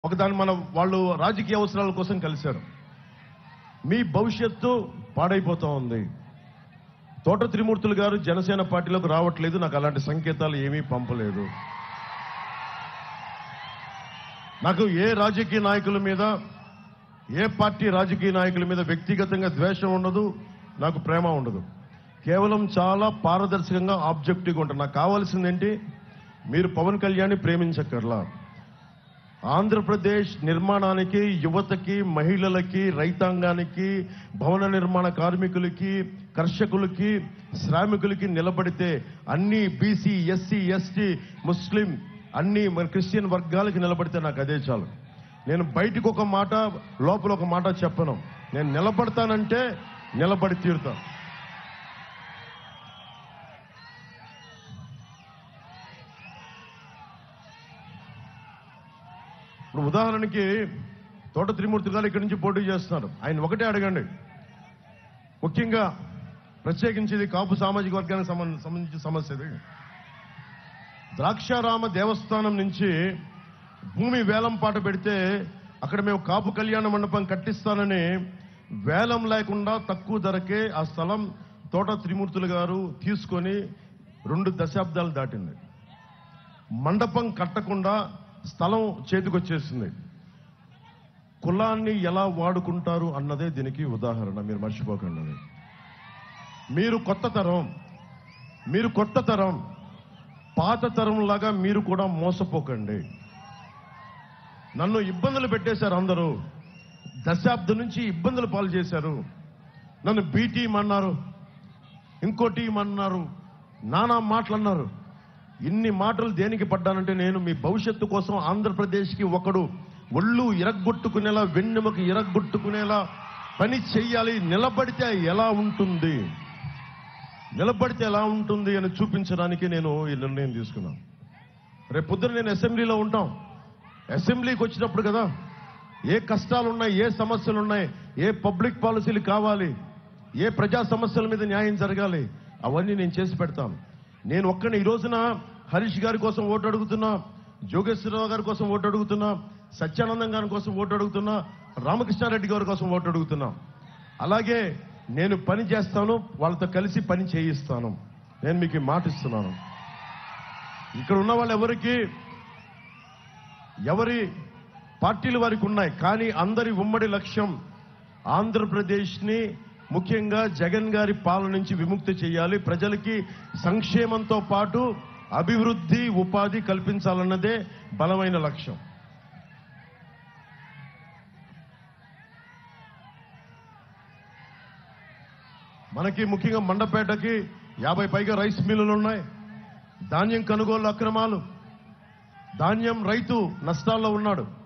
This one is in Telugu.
ఒకదాన్ని మన వాళ్ళు రాజకీయ అవసరాల కోసం కలిశారు మీ భవిష్యత్తు పాడైపోతా ఉంది తోట త్రిమూర్తులు గారు జనసేన పార్టీలోకి రావట్లేదు నాకు అలాంటి సంకేతాలు ఏమీ పంపలేదు నాకు ఏ రాజకీయ నాయకుల మీద ఏ పార్టీ రాజకీయ నాయకుల మీద వ్యక్తిగతంగా ద్వేషం ఉండదు నాకు ప్రేమ ఉండదు కేవలం చాలా పారదర్శకంగా ఆబ్జెక్టివ్గా ఉంటాను నాకు కావాల్సింది ఏంటి మీరు పవన్ కళ్యాణ్ ప్రేమించక్కర్లా ఆంధ్రప్రదేశ్ నిర్మాణానికి యువతకి మహిళలకి రైతాంగానికి భవన నిర్మాణ కార్మికులకి కర్షకులకి శ్రామికులకి నిలబడితే అన్ని బీసీ ఎస్సీ ఎస్టీ ముస్లిం అన్ని మన క్రిస్టియన్ వర్గాలకి నిలబడితే నాకు అదే చాలు నేను బయటకు ఒక మాట లోపల ఒక మాట చెప్పను నేను నిలబడతానంటే నిలబడి తీరుతా ఇప్పుడు ఉదాహరణకి తోట త్రిమూర్తి గారు ఇక్కడి నుంచి పోటీ చేస్తున్నారు ఆయన ఒకటే అడగండి ముఖ్యంగా ప్రత్యేకించి ఇది కాపు సామాజిక వర్గానికి సంబంధ- సంబంధించిన సమస్య ఇది ద్రాక్షారామ దేవస్థానం నుంచి భూమి వేలం పాట పెడితే అక్కడ మేము కాపు కళ్యాణ మండపం కట్టిస్తానని వేలం లేకుండా తక్కువ ధరకే ఆ స్థలం తోట త్రిమూర్తులు గారు తీసుకొని రెండు దశాబ్దాలు దాటింది మండపం కట్టకుండా స్థలం చేతికొచ్చేసింది కులాన్ని ఎలా వాడుకుంటారు అన్నదే దీనికి ఉదాహరణ మీరు మర్చిపోకండి అది. మీరు కొత్త తరం మీరు కొత్త తరం పాత తరం లాగా మీరు కూడా మోసపోకండి నన్ను ఇబ్బందులు పెట్టేశారు అందరూ దశాబ్దం నుంచి ఇబ్బందులు పాలు చేశారు నన్ను బీ టీం అన్నారు ఇంకో టీం అన్నారు నానా మాటలు అన్నారు ఇన్ని మాటలు దేనికి పడ్డానంటే నేను మీ భవిష్యత్తు కోసం ఆంధ్రప్రదేశ్కి ఒకడు ఒళ్ళు ఇరగ్గొట్టుకునేలా వెన్నెముక ఇరగ్గొట్టుకునేలా పని చెయ్యాలి నిలబడితే ఎలా ఉంటుంది నిలబడితే ఎలా ఉంటుంది అని చూపించడానికి నేను ఈ నిర్ణయం తీసుకున్నాను రేపు పొద్దున నేను అసెంబ్లీలో ఉంటాం అసెంబ్లీకి వచ్చినప్పుడు కదా ఏ కష్టాలు ఉన్నాయి ఏ సమస్యలు ఉన్నాయి ఏ పబ్లిక్ పాలసీలు కావాలి ఏ ప్రజా సమస్యల మీద న్యాయం జరగాలి అవన్నీ నేను చేసి పెడతాను నేను ఒక్కని ఈ రోజున హరీష్ గారి కోసం ఓటు అడుగుతున్నా జోగేశ్వరరావు గారి కోసం ఓటు అడుగుతున్నా సత్యానందం గారి కోసం ఓటు అడుగుతున్నా రామకృష్ణారెడ్డి గారి కోసం ఓటు అడుగుతున్నా అలాగే నేను పని చేస్తాను వాళ్ళతో కలిసి పని చేయిస్తాను నేను మీకు ఈ మాట ఇస్తున్నాను ఇక్కడ ఉన్న వాళ్ళు ఎవరికి ఎవరి పార్టీలు వారికి ఉన్నాయి కానీ అందరి ఉమ్మడి లక్ష్యం ఆంధ్రప్రదేశ్ని ముఖ్యంగా జగన్ గారి పాలన నుంచి విముక్తి చేయాలి ప్రజలకి సంక్షేమంతో పాటు అభివృద్ధి ఉపాధి కల్పించాలన్నదే బలమైన లక్ష్యం మనకి ముఖ్యంగా మండపేటకి యాభై పైగా రైస్ మిల్లులు ఉన్నాయి ధాన్యం కొనుగోలు అక్రమాలు ధాన్యం రైతు నష్టాల్లో ఉన్నాడు